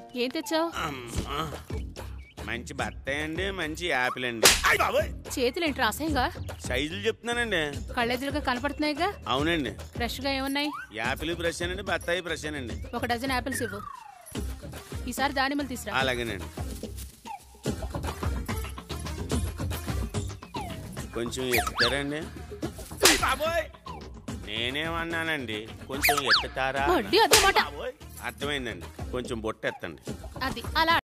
ఏం తెచ్చావు అమ్మా. మంచి బత్తాయి అండి మంచి యాపిల్ అండి అయ్ బాబోయ్ చేతులేంటి అసహ్యంగా సైజులు చెప్తున్నానండి కళ్ళెదురుగా కనపడుతున్నాయిగా అవునండి ఫ్రెష్ గా ఏమున్నాయి యాపిల్ బ్రష్ అండి బత్తాయి బ్రష్ అండి ఒక డజన్ యాపిల్స్ ఇవ్వు ఈసారి దానిమ్మలు తీసురా అలాగేనండి కొంచెం ఎత్తుతారండి అయ్ బాబోయ్ నేనేమన్నానండి కొంచెం ఎత్తుతారా వడ్డీ అదే మాట బాబోయ్ అర్థమైందండి కొంచెం బొట్టు ఎత్తండి అది అలా